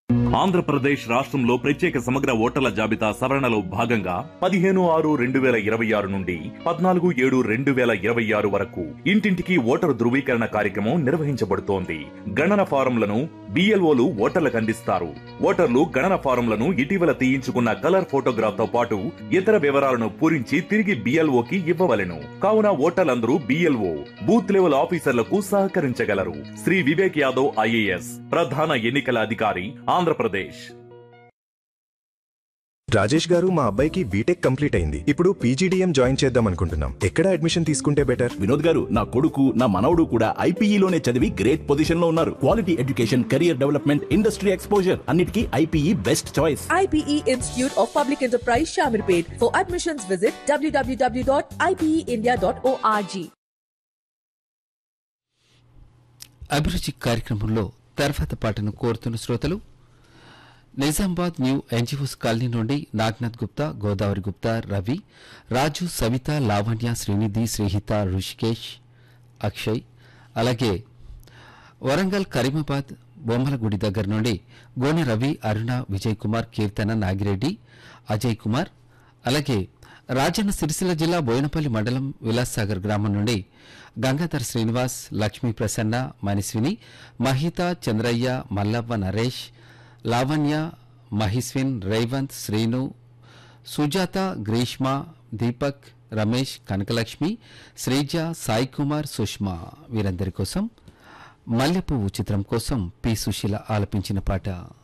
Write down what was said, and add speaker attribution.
Speaker 1: ఆంధ్రప్రదేశ్ రాష్ట్రంలో ప్రత్యేక సమగ్ర ఓటర్ల జాబితా సవరణలో భాగంగా పదిహేను ఆరు రెండు వేల ఇరవై ఆరు నుండి పద్నాలుగు ఏడు రెండు వేల ఇరవై ఆరు వరకు ఇంటింటికి ఓటరు ధృవీకరణ కార్యక్రమం నిర్వహించబడుతోంది గణన ఫారంలను బిఎల్ఓలు ఓటర్లకు అందిస్తారు ఓటర్లు గణన ఫారంలను ఇటీవల తీయించుకున్న కలర్ ఫోటోగ్రాఫ్ తో పాటు ఇతర వివరాలను పూరించి తిరిగి బిఎల్ఓకి ఇవ్వవలెను కావున ఓటర్లందరూ బిఎల్ఓ బూత్ లెవెల్ ఆఫీసర్లకు సహకరించగలరు శ్రీ వివేక్ యాదవ్ ఐఏఎస్ ప్రధాన ఎన్నికల అధికారి ఆంధ్రప్రదేశ్
Speaker 2: రాజేష్ గారు మా అబ్బాయికి బీటెక్ కంప్లీట్ అయింది ఇప్పుడు పీజీడీఎం జాయిన్ చేద్దాం అనుకుంటున్నాం ఎక్కడ అడ్మిషన్ తీసుకుంటే బెటర్
Speaker 3: వినోద్ గారు నా కొడుకు నా మనవడు కూడా ఐపీఈలోనే చదివి గ్రేట్ పొజిషన్ లో ఉన్నారు quality education career development industry exposure అన్నిటికీ IPE best choice
Speaker 4: IPE Institute of Public Enterprise Shamirpet. For admissions, visit www.ipeindia.org.
Speaker 5: అభిరుచి కార్యక్రమంలో తర్వాత పాటను కోరుతున్న శ్రోతలు నిజామాబాద్ న్యూ ఎన్జిఓస్ కాలనీ నుండి నాగ్నాథ్ గుప్తా గోదావరి గుప్తా రవి రాజు సవిత లావణ్య శ్రీనిధి శ్రీహిత ఋషికేష్ అక్షయ్ అలాగే వరంగల్ కరీమాబాద్ బొమ్మలగుడి దగ్గర నుండి గోనె రవి అరుణ విజయ్ కుమార్ కీర్తన నాగిరెడ్డి అజయ్ కుమార్ అలాగే రాజన్న సిరిసిల్ల జిల్లా బోయినపల్లి మండలం విలాస్సాగర్ గ్రామం నుండి గంగాధర్ శ్రీనివాస్ లక్ష్మీ ప్రసన్న మనిస్విని మహిత చంద్రయ్య మల్లవ్వ నరేష్ లావణ్య మహిస్విన్ రేవంత్ శ్రీను సుజాత గ్రీష్మ దీపక్ రమేష్ కనకలక్ష్మి శ్రీజ సాయి కుమార్ సుష్మా వీరందరి కోసం మల్లెపువ్వు చిత్రం కోసం పి సుశీల ఆలపించిన పాట